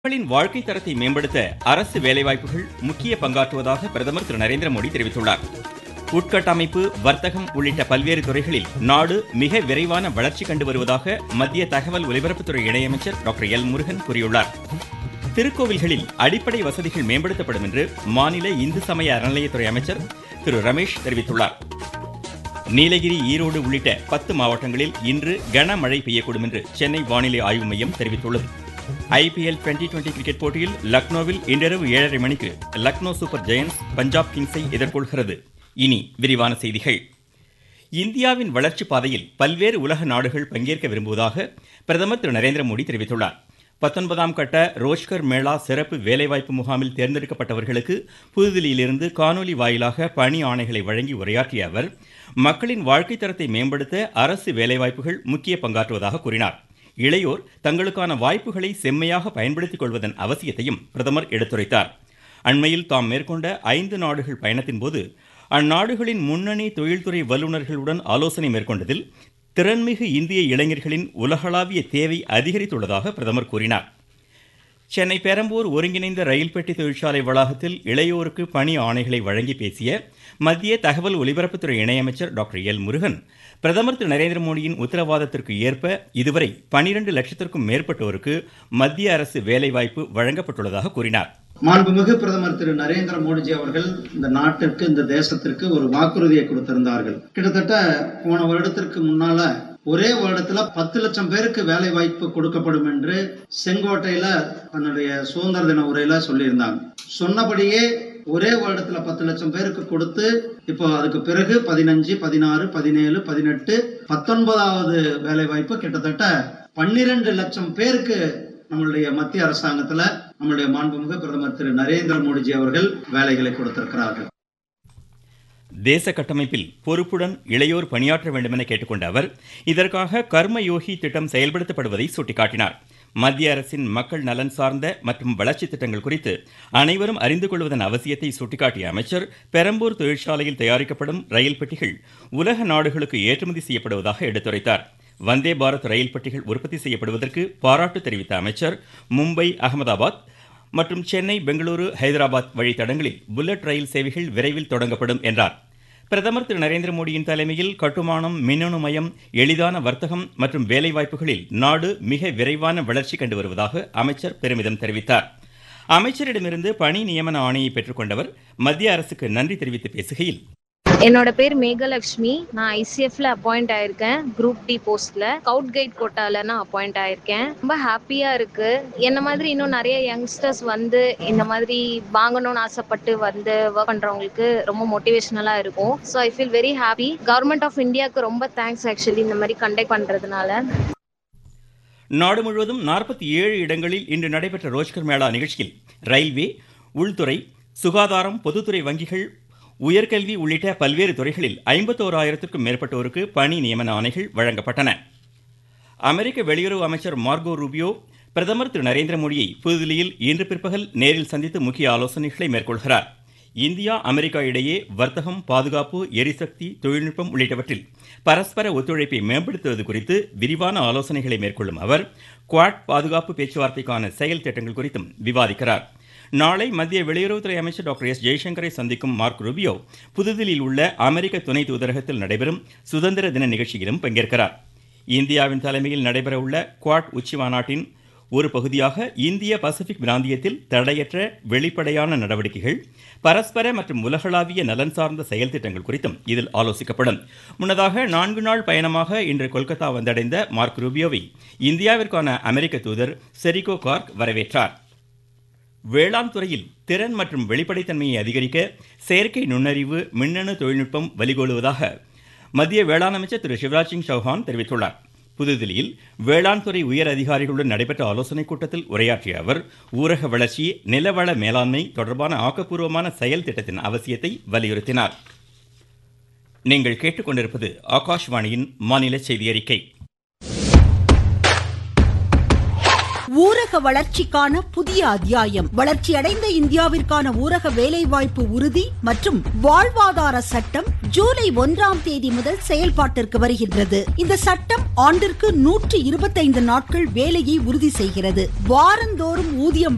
மக்களின் வாழ்க்கை தரத்தை மேம்படுத்த அரசு வேலைவாய்ப்புகள் முக்கிய பங்காற்றுவதாக பிரதமர் திரு நரேந்திர மோடி தெரிவித்துள்ளார் உட்கட்டமைப்பு வர்த்தகம் உள்ளிட்ட பல்வேறு துறைகளில் நாடு மிக விரைவான வளர்ச்சி கண்டு வருவதாக மத்திய தகவல் ஒலிபரப்புத்துறை இணையமைச்சர் டாக்டர் எல் முருகன் கூறியுள்ளார் திருக்கோவில்களில் அடிப்படை வசதிகள் மேம்படுத்தப்படும் என்று மாநில இந்து சமய அறநிலையத்துறை அமைச்சர் திரு ரமேஷ் தெரிவித்துள்ளார் நீலகிரி ஈரோடு உள்ளிட்ட பத்து மாவட்டங்களில் இன்று கனமழை பெய்யக்கூடும் என்று சென்னை வானிலை ஆய்வு மையம் தெரிவித்துள்ளது ஐபிஎல் டுவெண்டி டுவெண்டி கிரிக்கெட் போட்டியில் லக்னோவில் இன்றிரவு ஏழரை மணிக்கு லக்னோ சூப்பர் ஜெயன்ஸ் பஞ்சாப் கிங்ஸை எதிர்கொள்கிறது இனி விரிவான செய்திகள் இந்தியாவின் வளர்ச்சி பாதையில் பல்வேறு உலக நாடுகள் பங்கேற்க விரும்புவதாக பிரதமர் திரு நரேந்திர மோடி தெரிவித்துள்ளார் பத்தொன்பதாம் கட்ட ரோஷ்கர் மேளா சிறப்பு வேலைவாய்ப்பு முகாமில் தேர்ந்தெடுக்கப்பட்டவர்களுக்கு புதுதில்லியிலிருந்து காணொலி வாயிலாக பணி ஆணைகளை வழங்கி உரையாற்றிய அவர் மக்களின் வாழ்க்கை தரத்தை மேம்படுத்த அரசு வேலைவாய்ப்புகள் முக்கிய பங்காற்றுவதாக கூறினார் இளையோர் தங்களுக்கான வாய்ப்புகளை செம்மையாக பயன்படுத்திக் கொள்வதன் அவசியத்தையும் பிரதமர் எடுத்துரைத்தார் அண்மையில் தாம் மேற்கொண்ட ஐந்து நாடுகள் பயணத்தின் போது அந்நாடுகளின் முன்னணி தொழில்துறை வல்லுநர்களுடன் ஆலோசனை மேற்கொண்டதில் திறன்மிகு இந்திய இளைஞர்களின் உலகளாவிய தேவை அதிகரித்துள்ளதாக பிரதமர் கூறினார் சென்னை பெரம்பூர் ஒருங்கிணைந்த ரயில் பெட்டி தொழிற்சாலை வளாகத்தில் இளையோருக்கு பணி ஆணைகளை வழங்கி பேசிய மத்திய தகவல் ஒலிபரப்புத்துறை இணையமைச்சர் டாக்டர் எல் முருகன் பிரதமர் திரு நரேந்திர மோடியின் உத்தரவாதத்திற்கு ஏற்ப இதுவரை பனிரெண்டு லட்சத்திற்கும் மேற்பட்டோருக்கு மத்திய அரசு வேலைவாய்ப்பு வழங்கப்பட்டுள்ளதாக கூறினார் மாண்புமிகு பிரதமர் திரு நரேந்திர மோடிஜி அவர்கள் இந்த நாட்டிற்கு இந்த தேசத்திற்கு ஒரு வாக்குறுதியை கொடுத்திருந்தார்கள் கிட்டத்தட்ட போன வருடத்திற்கு முன்னால ஒரே வருடத்துல பத்து லட்சம் பேருக்கு வேலை வாய்ப்பு கொடுக்கப்படும் என்று செங்கோட்டையில தன்னுடைய சுதந்திர தின உரையில சொல்லியிருந்தாங்க சொன்னபடியே ஒரே வருடத்துல பத்து லட்சம் பேருக்கு கொடுத்து இப்போ அதுக்கு பிறகு பதினஞ்சு பதினாறு பதினேழு பதினெட்டு பத்தொன்பதாவது வேலை வாய்ப்பு கிட்டத்தட்ட பன்னிரண்டு லட்சம் பேருக்கு நம்மளுடைய மத்திய அரசாங்கத்துல நம்மளுடைய மாண்புமிகு பிரதமர் திரு நரேந்திர மோடிஜி அவர்கள் வேலைகளை கொடுத்திருக்கிறார்கள் தேச கட்டமைப்பில் பொறுப்புடன் இளையோர் பணியாற்ற வேண்டும் என கேட்டுக்கொண்ட அவர் இதற்காக கர்ம யோகி திட்டம் செயல்படுத்தப்படுவதை சுட்டிக்காட்டினார் மத்திய அரசின் மக்கள் நலன் சார்ந்த மற்றும் வளர்ச்சி திட்டங்கள் குறித்து அனைவரும் அறிந்து கொள்வதன் அவசியத்தை சுட்டிக்காட்டிய அமைச்சர் பெரம்பூர் தொழிற்சாலையில் தயாரிக்கப்படும் ரயில் பெட்டிகள் உலக நாடுகளுக்கு ஏற்றுமதி செய்யப்படுவதாக எடுத்துரைத்தார் வந்தே பாரத் ரயில் பெட்டிகள் உற்பத்தி செய்யப்படுவதற்கு பாராட்டு தெரிவித்த அமைச்சர் மும்பை அகமதாபாத் மற்றும் சென்னை பெங்களூரு ஹைதராபாத் வழித்தடங்களில் புல்லட் ரயில் சேவைகள் விரைவில் தொடங்கப்படும் என்றார் பிரதமர் திரு நரேந்திர மோடியின் தலைமையில் கட்டுமானம் மின்னணு மயம் எளிதான வர்த்தகம் மற்றும் வேலைவாய்ப்புகளில் நாடு மிக விரைவான வளர்ச்சி கண்டு வருவதாக அமைச்சர் பெருமிதம் தெரிவித்தார் அமைச்சரிடமிருந்து பணி நியமன ஆணையை பெற்றுக்கொண்டவர் மத்திய அரசுக்கு நன்றி தெரிவித்து பேசுகையில் என்னோட பேர் மேகலட்சுமி நான் ஐசிஎஃப்ல அப்பாயிண்ட் ஆயிருக்கேன் குரூப் டி போஸ்ட்ல ஸ்கவுட் கைட் கோட்டால நான் அப்பாயிண்ட் ஆயிருக்கேன் ரொம்ப ஹாப்பியா இருக்கு என்ன மாதிரி இன்னும் நிறைய யங்ஸ்டர்ஸ் வந்து இந்த மாதிரி வாங்கணும்னு ஆசைப்பட்டு வந்து ஒர்க் பண்றவங்களுக்கு ரொம்ப மோட்டிவேஷனலா இருக்கும் so I feel very happy government of இந்தியாவுக்கு ரொம்ப தேங்க்ஸ் ஆக்சுவலி இந்த மாதிரி கண்டக்ட் பண்றதுனால நாடு முழுவதும் நாற்பத்தி ஏழு இடங்களில் இன்று நடைபெற்ற ரோஜ்கர் மேளா நிகழ்ச்சியில் ரயில்வே உள்துறை சுகாதாரம் பொதுத்துறை வங்கிகள் உயர்கல்வி உள்ளிட்ட பல்வேறு துறைகளில் ஐம்பத்தோராயிரத்திற்கும் மேற்பட்டோருக்கு பணி நியமன ஆணைகள் வழங்கப்பட்டன அமெரிக்க வெளியுறவு அமைச்சர் மார்கோ ரூபியோ பிரதமர் திரு நரேந்திர மோடியை புதுதில்லியில் இன்று பிற்பகல் நேரில் சந்தித்து முக்கிய ஆலோசனைகளை மேற்கொள்கிறார் இந்தியா அமெரிக்கா இடையே வர்த்தகம் பாதுகாப்பு எரிசக்தி தொழில்நுட்பம் உள்ளிட்டவற்றில் பரஸ்பர ஒத்துழைப்பை மேம்படுத்துவது குறித்து விரிவான ஆலோசனைகளை மேற்கொள்ளும் அவர் குவாட் பாதுகாப்பு பேச்சுவார்த்தைக்கான செயல் திட்டங்கள் குறித்தும் விவாதிக்கிறார் நாளை மத்திய வெளியுறவுத்துறை அமைச்சர் டாக்டர் எஸ் ஜெய்சங்கரை சந்திக்கும் மார்க் ரூபியோ புதுதில்லியில் உள்ள அமெரிக்க துணை தூதரகத்தில் நடைபெறும் சுதந்திர தின நிகழ்ச்சியிலும் பங்கேற்கிறார் இந்தியாவின் தலைமையில் நடைபெறவுள்ள குவாட் உச்சி மாநாட்டின் ஒரு பகுதியாக இந்திய பசிபிக் பிராந்தியத்தில் தடையற்ற வெளிப்படையான நடவடிக்கைகள் பரஸ்பர மற்றும் உலகளாவிய நலன் சார்ந்த செயல் திட்டங்கள் குறித்தும் இதில் ஆலோசிக்கப்படும் முன்னதாக நான்கு நாள் பயணமாக இன்று கொல்கத்தா வந்தடைந்த மார்க் ரூபியோவை இந்தியாவிற்கான அமெரிக்க தூதர் செரிகோ கார்க் வரவேற்றார் வேளாண் துறையில் திறன் மற்றும் வெளிப்படைத்தன்மையை அதிகரிக்க செயற்கை நுண்ணறிவு மின்னணு தொழில்நுட்பம் வழிகோலுவதாக மத்திய வேளாண் அமைச்சர் திரு சிவராஜ் சிங் சௌஹான் தெரிவித்துள்ளார் புதுதில்லியில் வேளாண் துறை உயர் அதிகாரிகளுடன் நடைபெற்ற ஆலோசனைக் கூட்டத்தில் உரையாற்றிய அவர் ஊரக வளர்ச்சி நிலவள மேலாண்மை தொடர்பான ஆக்கப்பூர்வமான செயல் திட்டத்தின் அவசியத்தை வலியுறுத்தினார் நீங்கள் கேட்டுக்கொண்டிருப்பது ஆகாஷ்வாணியின் மாநில செய்தி அறிக்கை ஊரக வளர்ச்சிக்கான புதிய அத்தியாயம் வளர்ச்சியடைந்த இந்தியாவிற்கான ஊரக வேலைவாய்ப்பு உறுதி மற்றும் வாழ்வாதார சட்டம் ஜூலை ஒன்றாம் தேதி முதல் செயல்பாட்டிற்கு வருகின்றது இந்த சட்டம் ஆண்டிற்கு நூற்றி இருபத்தைந்து நாட்கள் வேலையை உறுதி செய்கிறது வாரந்தோறும் ஊதியம்